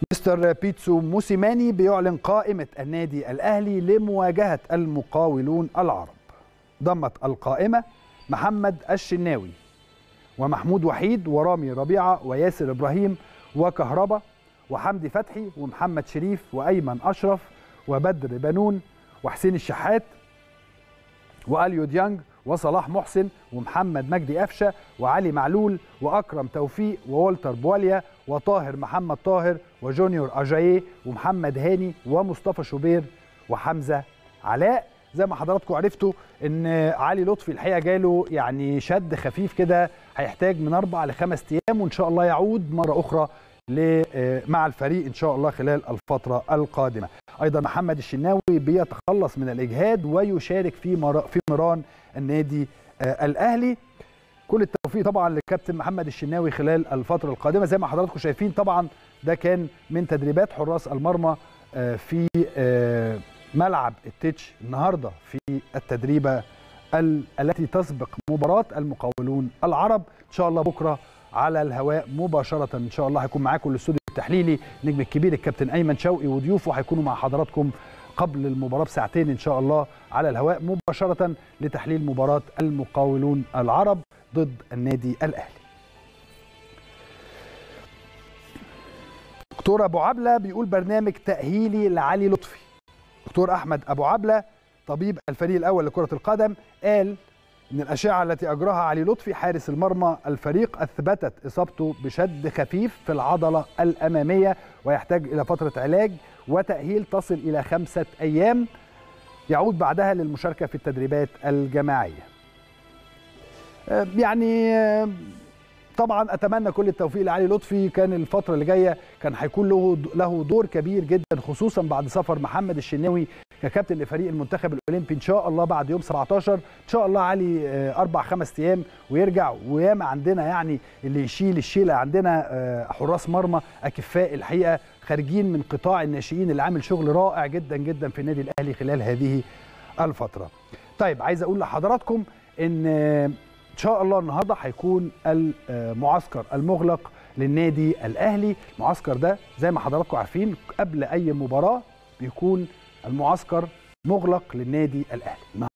مستر بيتسو موسيماني بيعلن قائمة النادي الأهلي لمواجهة المقاولون العرب ضمت القائمة محمد الشناوي ومحمود وحيد ورامي ربيعة وياسر إبراهيم وكهربا وحمدي فتحي ومحمد شريف وأيمن أشرف وبدر بنون وحسين الشحات واليو ديانج وصلاح محسن ومحمد مجدي قفشه وعلي معلول واكرم توفيق وولتر بواليا وطاهر محمد طاهر وجونيور اجاييه ومحمد هاني ومصطفى شوبير وحمزه علاء زي ما حضراتكم عرفتوا ان علي لطفي الحقيقه جاله يعني شد خفيف كده هيحتاج من اربع لخمس ايام وان شاء الله يعود مره اخرى مع الفريق ان شاء الله خلال الفتره القادمه ايضا محمد الشناوي بيتخلص من الاجهاد ويشارك في في مران النادي الاهلي كل التوفيق طبعا للكابتن محمد الشناوي خلال الفتره القادمه زي ما حضراتكم شايفين طبعا ده كان من تدريبات حراس المرمى في ملعب التتش النهارده في التدريبه التي تسبق مباراه المقاولون العرب ان شاء الله بكره على الهواء مباشره ان شاء الله هيكون معاكم الاستوديو التحليلي النجم الكبير الكابتن ايمن شوقي وضيوفه هيكونوا مع حضراتكم قبل المباراه بساعتين ان شاء الله على الهواء مباشره لتحليل مباراه المقاولون العرب ضد النادي الاهلي. دكتور ابو عبله بيقول برنامج تاهيلي لعلي لطفي. دكتور احمد ابو عبله طبيب الفريق الاول لكره القدم قال ان الاشعه التي اجراها علي لطفي حارس المرمى الفريق اثبتت اصابته بشد خفيف في العضله الاماميه ويحتاج الى فتره علاج وتاهيل تصل الى خمسه ايام يعود بعدها للمشاركه في التدريبات الجماعيه. يعني طبعا اتمنى كل التوفيق لعلي لطفي كان الفتره اللي جايه كان هيكون له له دور كبير جدا خصوصا بعد سفر محمد الشناوي ككابتن لفريق المنتخب الاولمبي ان شاء الله بعد يوم 17 ان شاء الله علي اربع خمس ايام ويرجع وياما عندنا يعني اللي يشيل الشيله عندنا حراس مرمى اكفاء الحقيقه خارجين من قطاع الناشئين اللي عامل شغل رائع جدا جدا في النادي الاهلي خلال هذه الفتره. طيب عايز اقول لحضراتكم ان ان شاء الله النهارده هيكون المعسكر المغلق للنادي الاهلي المعسكر ده زي ما حضراتكم عارفين قبل اي مباراه بيكون المعسكر مغلق للنادي الاهلي